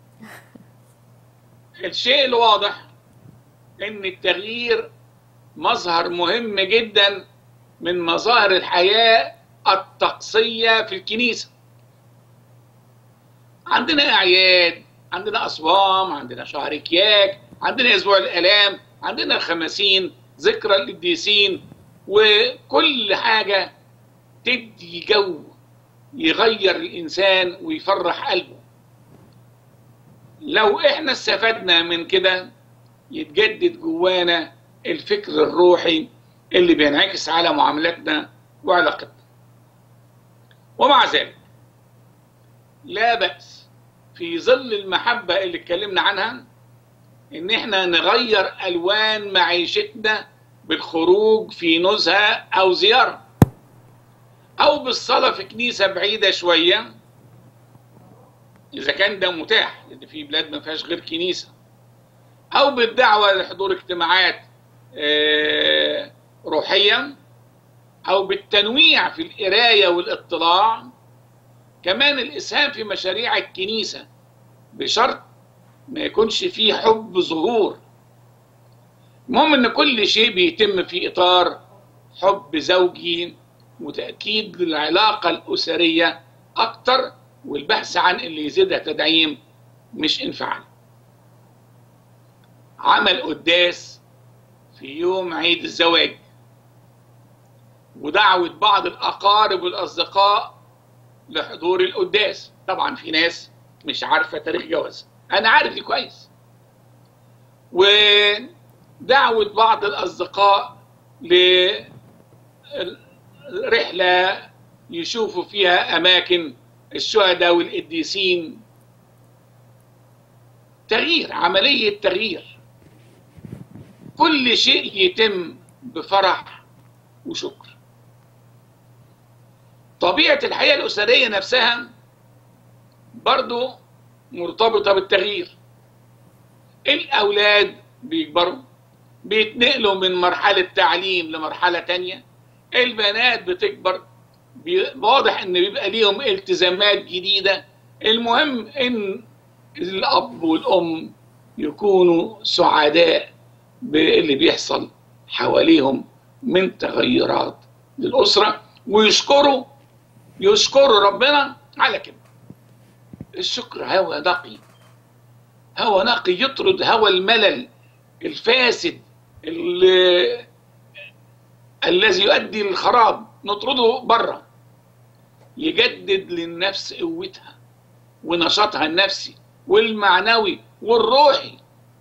الشيء الواضح ان التغيير مظهر مهم جدا من مظاهر الحياة الطقسية في الكنيسة عندنا أعياد عندنا أصوام عندنا شهر كياك عندنا أسبوع الآلام عندنا الخمسين ذكرى القديسين وكل حاجة تدي جو يغير الإنسان ويفرح قلبه لو إحنا استفدنا من كده يتجدد جوانا الفكر الروحي اللي بينعكس على معاملتنا وعلاقتنا ومع ذلك لا بأس في ظل المحبة اللي اتكلمنا عنها ان احنا نغير الوان معيشتنا بالخروج في نزهة او زيارة او بالصلاة في كنيسة بعيدة شوية اذا كان ده متاح لان في بلاد ما فيهاش غير كنيسة او بالدعوة لحضور اجتماعات آه، روحية او بالتنويع في القراية والاطلاع كمان الاسهام في مشاريع الكنيسة بشرط ما يكونش فيه حب ظهور المهم ان كل شيء بيتم في اطار حب زوجي وتأكيد العلاقة الأسرية أكتر والبحث عن اللي يزيدها تدعيم مش انفعال عمل قداس في يوم عيد الزواج ودعوة بعض الأقارب والأصدقاء لحضور القداس طبعا في ناس مش عارفة تاريخ جوازها أنا عارف دي كويس ودعوة بعض الأصدقاء لرحلة يشوفوا فيها أماكن الشهداء والقديسين تغيير عملية تغيير كل شيء يتم بفرح وشكر طبيعة الحياة الأسرية نفسها برضو مرتبطة بالتغيير الأولاد بيكبروا بيتنقلوا من مرحلة تعليم لمرحلة تانية البنات بتكبر بي- واضح ان بيبقى ليهم التزامات جديدة المهم ان الأب والأم يكونوا سعداء باللي بيحصل حواليهم من تغيرات للأسرة ويشكروا يشكروا ربنا على كده الشكر هوى نقي هوى نقي يطرد هوى الملل الفاسد اللي الذي يؤدي للخراب نطرده بره يجدد للنفس قوتها ونشاطها النفسي والمعنوي والروحي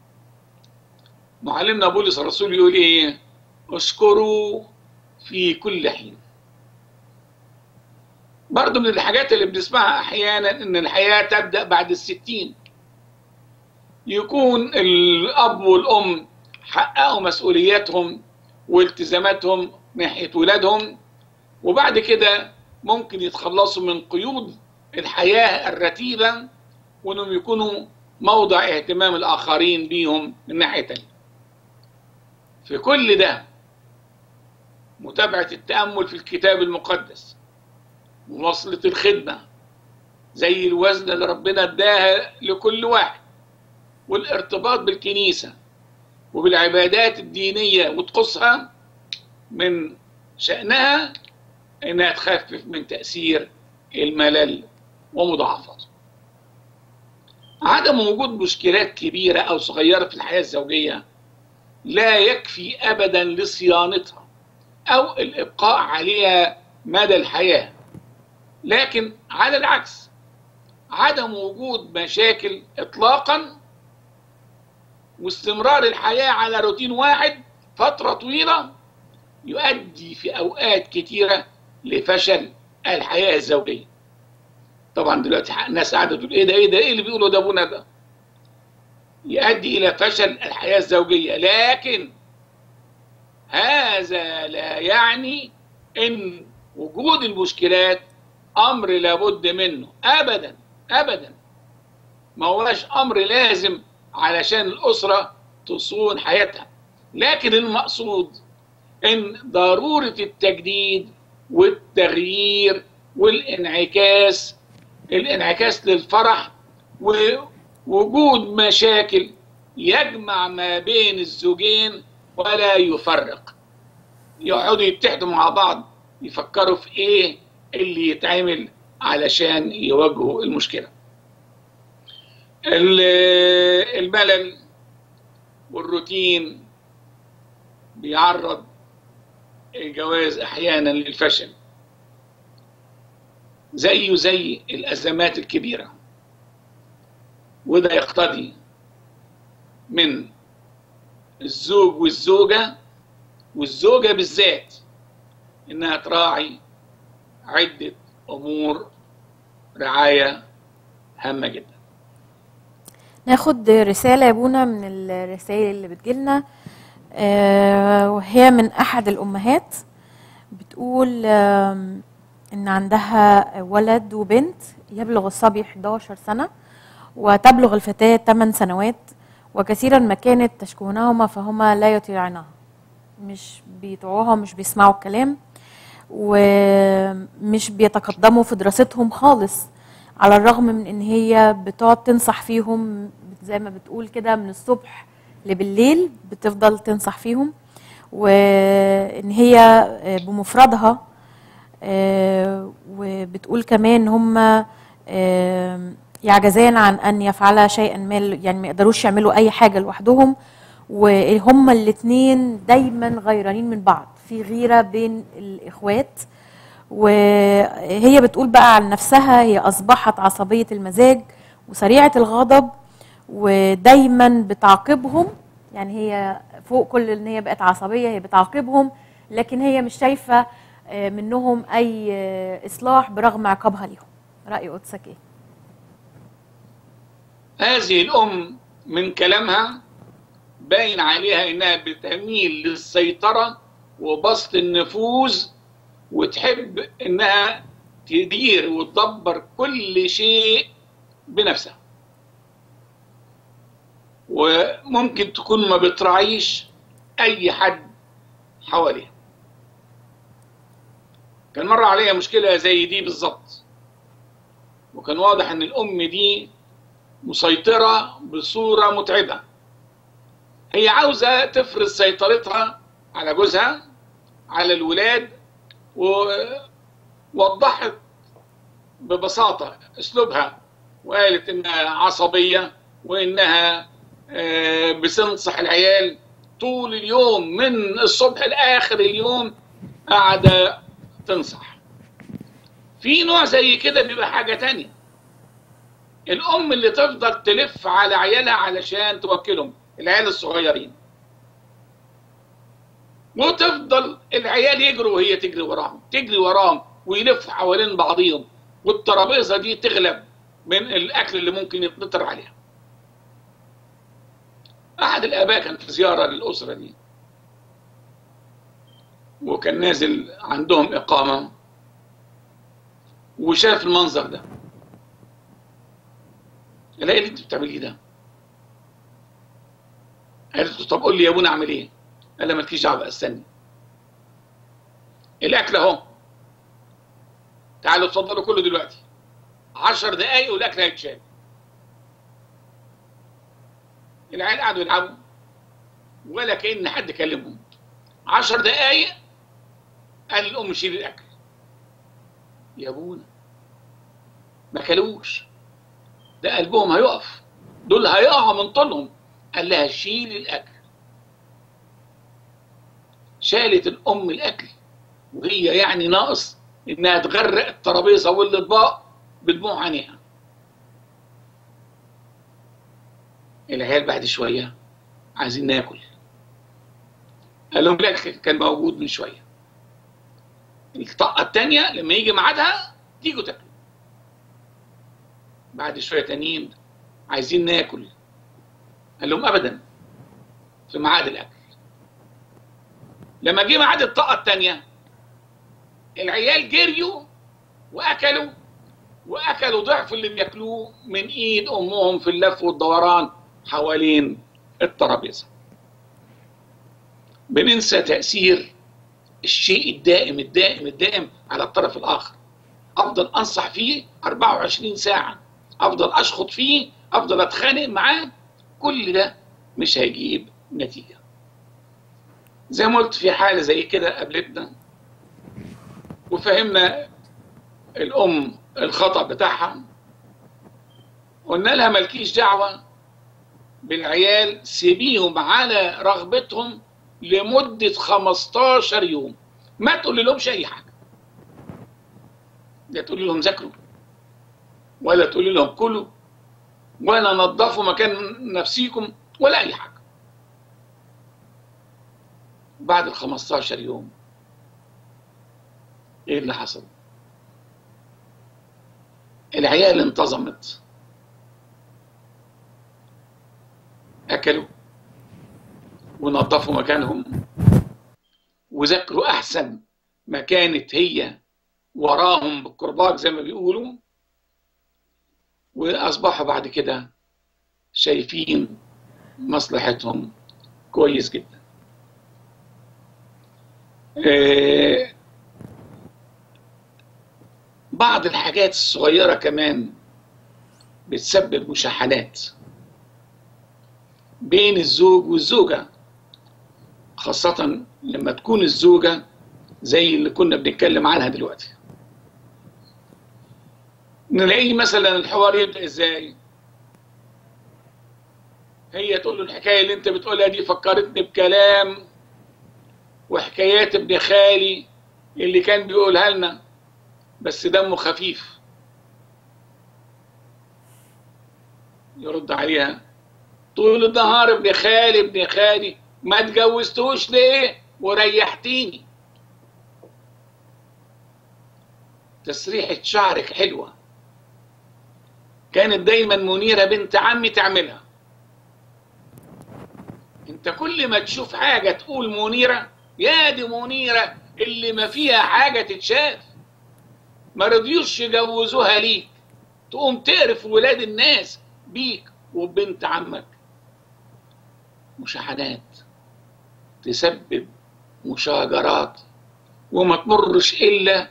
معلمنا بولس الرسول يقول ايه اشكروا في كل حين برضه من الحاجات اللي بنسمعها احيانا ان الحياه تبدا بعد الستين يكون الاب والام حققوا مسؤولياتهم والتزاماتهم ناحيه ولادهم وبعد كده ممكن يتخلصوا من قيود الحياه الرتيبه وانهم يكونوا موضع اهتمام الاخرين بيهم من ناحيه تانية. في كل ده متابعه التامل في الكتاب المقدس مواصله الخدمه زي الوزن اللي ربنا اداها لكل واحد والارتباط بالكنيسه وبالعبادات الدينيه وطقوسها من شانها انها تخفف من تاثير الملل ومضاعفاته عدم وجود مشكلات كبيره او صغيره في الحياه الزوجيه لا يكفي ابدا لصيانتها او الابقاء عليها مدى الحياه لكن على العكس عدم وجود مشاكل اطلاقا واستمرار الحياه على روتين واحد فتره طويله يؤدي في اوقات كتيره لفشل الحياه الزوجيه طبعا دلوقتي الناس قاعده تقول ايه ده ايه ده ايه اللي بيقولوا ده ابونا ده يؤدي الى فشل الحياه الزوجيه لكن هذا لا يعني ان وجود المشكلات امر لابد منه ابدا ابدا ما هوش امر لازم علشان الاسره تصون حياتها لكن المقصود ان ضروره التجديد والتغيير والانعكاس الانعكاس للفرح ووجود مشاكل يجمع ما بين الزوجين ولا يفرق يقعدوا يتحدوا مع بعض يفكروا في ايه اللي يتعمل علشان يواجهوا المشكله الملل والروتين بيعرض الجواز احيانا للفشل زيه زي الازمات الكبيره وده يقتضي من الزوج والزوجه والزوجه بالذات انها تراعي عده امور رعايه هامه جدا ناخد رسالة يا بونا من الرسائل اللي بتجيلنا آه، وهي من أحد الأمهات بتقول آم، إن عندها ولد وبنت يبلغ الصبي 11 سنة وتبلغ الفتاة 8 سنوات وكثيرا ما كانت تشكونهما فهما لا يطيعنها مش بيطيعوها مش بيسمعوا الكلام ومش بيتقدموا في دراستهم خالص على الرغم من ان هي بتقعد تنصح فيهم زي ما بتقول كده من الصبح لبالليل بتفضل تنصح فيهم وان هي بمفردها آه، وبتقول كمان ان هم آه، يعجزان عن ان يفعلا شيئا ما يعني ما يقدروش يعملوا اي حاجه لوحدهم وهم الاثنين دايما غيرانين من بعض في غيره بين الاخوات وهي بتقول بقى عن نفسها هي اصبحت عصبيه المزاج وسريعه الغضب ودايما بتعاقبهم يعني هي فوق كل ان هي بقت عصبيه هي بتعاقبهم لكن هي مش شايفه آه، منهم اي آه، اصلاح برغم عقابها ليهم راي قدسك ايه هذه الام من كلامها باين عليها انها بتميل للسيطره وبسط النفوذ وتحب انها تدير وتدبر كل شيء بنفسها وممكن تكون ما بتراعيش اي حد حواليها كان مر عليها مشكله زي دي بالظبط وكان واضح ان الام دي مسيطره بصوره متعبه هي عاوزه تفرض سيطرتها على جوزها على الولاد ووضحت ببساطة أسلوبها وقالت إنها عصبية وإنها آه، بتنصح العيال طول اليوم من الصبح لآخر اليوم قاعدة تنصح في نوع زي كده بيبقى حاجة تانية الأم اللي تفضل تلف على عيالها علشان توكلهم العيال الصغيرين وتفضل العيال يجروا وهي تجري وراهم تجري وراهم ويلفوا حوالين بعضيهم والترابيزة دي تغلب من الأكل اللي ممكن يتنطر عليها أحد الآباء كان في زيارة للأسرة دي وكان نازل عندهم إقامة وشاف المنظر ده قال ايه اللي انت بتعمليه ده؟ قالت له طب قول لي يا ابونا اعمل ايه؟ قال لها مالكيش دعوه بقى استني الاكل اهو تعالوا اتفضلوا كله دلوقتي عشر دقايق والاكل هيتشال العيال قعدوا يلعبوا ولا كأن حد كلمهم عشر دقايق قال الأم شيل الأكل يا ابونا ما كلوش ده قلبهم هيقف دول هيقعوا من طولهم قال لها شيل الأكل شالت الأم الأكل وهي يعني ناقص إنها تغرق الترابيزة والأطباق بدموع عينيها العيال بعد شوية عايزين ناكل قال لهم الأكل كان موجود من شوية الطاقة التانية لما يجي ميعادها تيجوا تاكلوا بعد شوية تانيين عايزين ناكل قال لهم أبدا في ميعاد الأكل لما جه ميعاد الطاقة التانية العيال جريوا وأكلوا وأكلوا ضعف اللي بياكلوه من إيد أمهم في اللف والدوران حوالين الترابيزة بننسى تأثير الشيء الدائم الدائم الدائم على الطرف الآخر أفضل أنصح فيه 24 ساعة أفضل أشخط فيه أفضل أتخانق معاه كل ده مش هيجيب نتيجة زي ما قلت في حالة زي كده قابلتنا وفهمنا الأم الخطأ بتاعها قلنا لها مالكيش دعوة بالعيال سيبيهم على رغبتهم لمدة 15 يوم ما تقولي لهمش أي حاجة لا تقولي لهم ذاكروا ولا تقولي لهم كلوا ولا نظفوا مكان نفسيكم ولا أي حاجة بعد ال 15 يوم ايه اللي حصل؟ العيال انتظمت اكلوا ونظفوا مكانهم وذاكروا احسن ما كانت هي وراهم بالكرباج زي ما بيقولوا واصبحوا بعد كده شايفين مصلحتهم كويس جدا آه، بعض الحاجات الصغيرة كمان بتسبب مشاحنات بين الزوج والزوجة خاصة لما تكون الزوجة زي اللي كنا بنتكلم عنها دلوقتي نلاقيه مثلا الحوار يبدأ ازاي هي تقول له الحكاية اللي انت بتقولها دي فكرتني بكلام وحكايات ابن خالي اللي كان بيقولها لنا بس دمه خفيف يرد عليها طول النهار ابن خالي ابن خالي ما اتجوزتوش ليه وريحتيني تسريحة شعرك حلوة كانت دايما منيرة بنت عمي تعملها انت كل ما تشوف حاجة تقول منيرة يا دي منيرة اللي ما فيها حاجة تتشاف ما رضيوش يجوزوها ليك تقوم تقرف ولاد الناس بيك وبنت عمك مشاحنات تسبب مشاجرات وما تمرش الا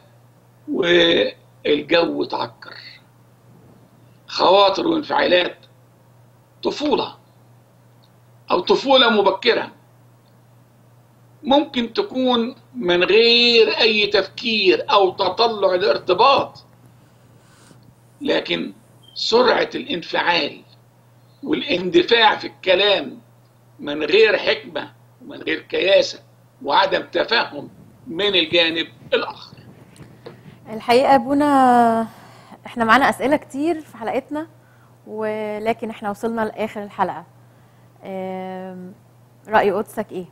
والجو تعكر خواطر وانفعالات طفوله او طفوله مبكره ممكن تكون من غير أي تفكير أو تطلع لارتباط لكن سرعة الانفعال والاندفاع في الكلام من غير حكمة ومن غير كياسة وعدم تفهم من الجانب الآخر الحقيقه يا ابونا احنا معانا اسئله كتير في حلقتنا ولكن احنا وصلنا لاخر الحلقه آم، راي قدسك ايه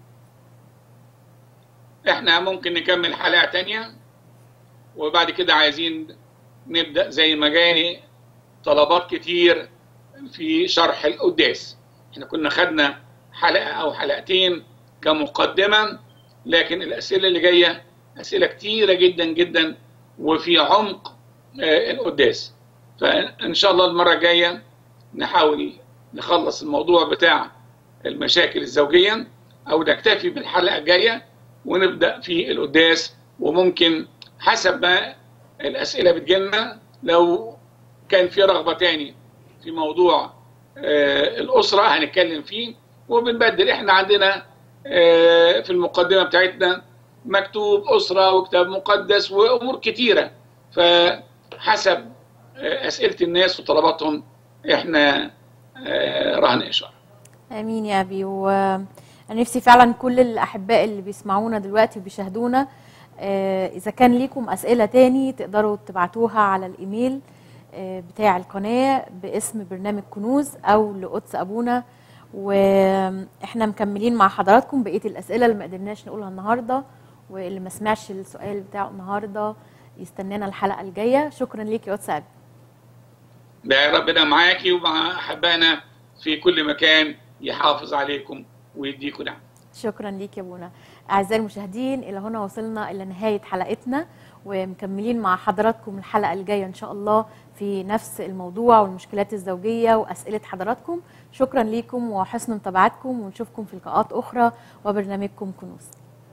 احنا ممكن نكمل حلقة تانية وبعد كده عايزين نبدأ زي ما جاني طلبات كتير في شرح القداس احنا كنا خدنا حلقة او حلقتين كمقدمة لكن الأسئلة اللي جاية أسئلة كتيرة جدا جدا وفي عمق آه، القداس فإن شاء الله المرة الجاية نحاول نخلص الموضوع بتاع المشاكل الزوجية أو نكتفي بالحلقة الجاية ونبدأ في القداس وممكن حسب ما الأسئلة بتجيلنا لو كان في رغبة تاني في موضوع آه، الأسرة هنتكلم فيه وبنبدل احنا عندنا آه، في المقدمة بتاعتنا مكتوب أسرة وكتاب مقدس وأمور كتيرة فحسب آه، أسئلة الناس وطلباتهم احنا آه، رهن إشارة امين يا ابي وانا نفسي فعلا كل الاحباء اللي بيسمعونا دلوقتي وبيشاهدونا آه، اذا كان ليكم اسئله تاني تقدروا تبعتوها على الايميل آه، بتاع القناه باسم برنامج كنوز او لقدس ابونا واحنا مكملين مع حضراتكم بقيه الاسئله اللي ما قدرناش نقولها النهارده واللي ما سمعش السؤال بتاعه النهارده يستنانا الحلقه الجايه شكرا ليك يا قدس ابي ده ربنا معاكي ومع أحبائنا في كل مكان يحافظ عليكم ويديكم نعم شكرا ليك يا بونا اعزائي المشاهدين الى هنا وصلنا الى نهايه حلقتنا ومكملين مع حضراتكم الحلقه الجايه ان شاء الله في نفس الموضوع والمشكلات الزوجيه واسئله حضراتكم شكرا ليكم وحسن متابعتكم ونشوفكم في لقاءات اخرى وبرنامجكم كنوز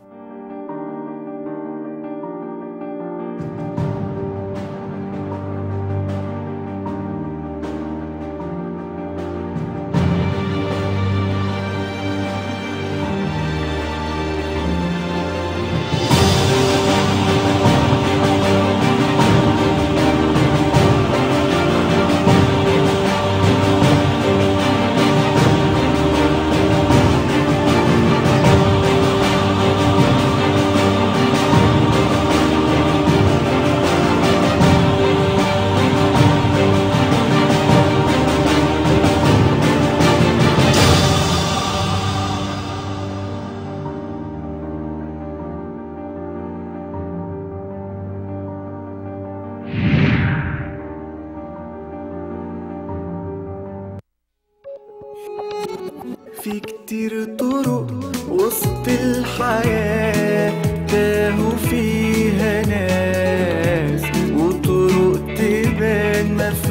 في كتير طرق وسط الحياة تاهوا فيها ناس وطرق تبان ما